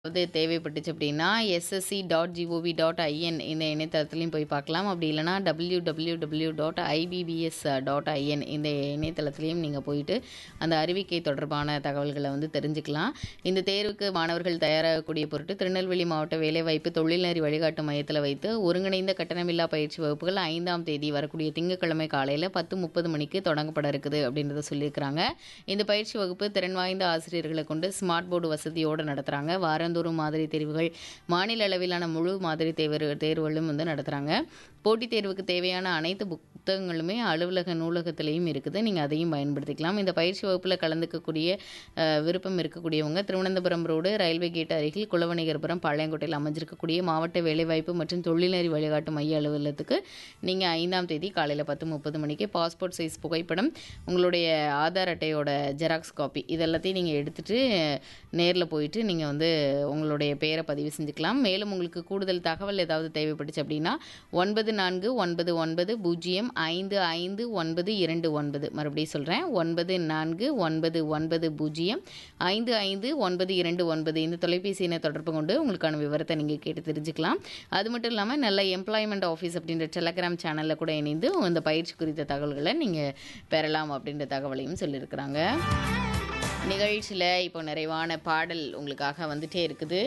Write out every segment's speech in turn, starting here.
வந்து தேவைப்பட்டுச்சு அப்படின்னா SSC dot GOV dot IN இந்த இணையதளத்துலையும் போய் பார்க்கலாம் அப்படி இல்லைனா W W W dot IBPS dot IN இந்த இணையதளத்துலையும் நீங்கள் போயிட்டு அந்த அறிவிக்கை தொடர்பான தகவல்களை வந்து தெரிஞ்சுக்கலாம் இந்த தேர்வுக்கு மாணவர்கள் தயாராகக்கூடிய பொருட்டு திருநெல்வேலி மாவட்ட வேலைவாய்ப்பு தொழில்நெறி வழிகாட்டு மையத்தில் வைத்து ஒருங்கிணைந்த கட்டணமில்லா பயிற்சி வகுப்புகள் ஐந்தாம் தேதி வரக்கூடிய திங்கட்கிழமை காலையில் பத்து முப்பது மணிக்கு தொடங்கப்பட இருக்குது அப்படின்றத சொல்லியிருக்கிறாங்க இந்த பயிற்சி வகுப்பு திறன் வாய்ந்த ஆசிரியர்களை கொண்டு ஸ்மார்ட் போர்டு வசதியோடு நடத்துகிறாங்க வாரந்தோறும் மாதிரி தேர்வுகள் மாநில அளவிலான முழு மாதிரி தேர்வு தேர்வுகளும் வந்து நடத்துகிறாங்க போட்டித் தேர்வுக்கு தேவையான அனைத்து புத்தகங்களுமே அலுவலக நூலகத்திலையும் இருக்குது நீங்கள் அதையும் பயன்படுத்திக்கலாம் இந்த பயிற்சி வகுப்பில் கலந்துக்கக்கூடிய அஹ், விருப்பம் இருக்கக்கூடியவங்க திருவனந்தபுரம் ரோடு ரயில்வே கேட் அருகில் குலவணிகர்புரம் பாளையங்கோட்டையில் அமைஞ்சிருக்கக்கூடிய மாவட்ட வேலைவாய்ப்பு மற்றும் தொழில்நெறி வழிகாட்டு மைய அலுவலகத்துக்கு நீங்கள் ஐந்தாம் தேதி காலையில் பத்து முப்பது மணிக்கு பாஸ்போர்ட் சைஸ் புகைப்படம் உங்களுடைய ஆதார் அட்டையோட ஜெராக்ஸ் காப்பி இதெல்லாத்தையும் நீங்கள் எடுத்துகிட்டு நேரில் போயிட்டு நீங்கள் வந்து உங்களுடைய பெயரை பதிவு செஞ்சுக்கலாம் மேலும் உங்களுக்கு கூடுதல் தகவல் ஏதாவது தேவைப்பட்டுச்சு அப்படின்னா ஒன்பது நான்கு ஒன்பது ஒன்பது பூஜ்ஜியம் ஐந்து ஐந்து ஒன்பது இரண்டு ஒன்பது மறுபடியும் சொல்கிறேன் ஒன்பது நான்கு ஒன்பது ஒன்பது பூஜ்ஜியம் ஐந்து ஐந்து ஒன்பது இரண்டு ஒன்பது இந்த தொலைபேசி எண்ணை தொடர்பு கொண்டு உங்களுக்கான விவரத்தை நீங்கள் கேட்டு தெரிஞ்சுக்கலாம் அது மட்டும் இல்லாமல் நல்ல எம்ப்ளாய்மெண்ட் ஆஃபீஸ் அப்படின்ற டெலகிராம் சேனலில் கூட இணைந்து இந்த பயிற்சி குறித்த தகவல்களை நீங்கள் பெறலாம் அப்படின்ற தகவலையும் சொல்லியிருக்கிறாங்க நிகழ்ச்சியில் இப்போ நிறைவான பாடல் உங்களுக்காக வந்துட்டே இருக்குது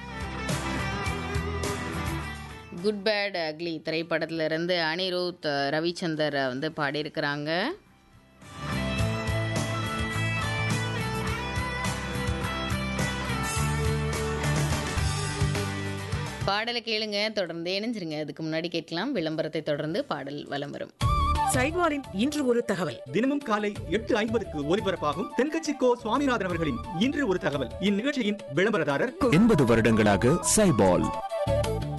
குட் பேட் அக்லி திரைப்படத்துல இருந்து அனிருத் ரவிச்சந்தர் வந்து பாடியிருக்கிறாங்க பாடலை கேளுங்க தொடர்ந்து இணைஞ்சிருங்க அதுக்கு முன்னாடி கேட்கலாம் விளம்பரத்தை தொடர்ந்து பாடல் வலம் வரும் சைவாரின் இன்று ஒரு தகவல் தினமும் காலை எட்டு ஐம்பதுக்கு ஒலிபரப்பாகும் தென்கட்சி கோ சுவாமிநாதன் அவர்களின் இன்று ஒரு தகவல் இந்நிகழ்ச்சியின் விளம்பரதாரர் எண்பது வருடங்களாக சைபால்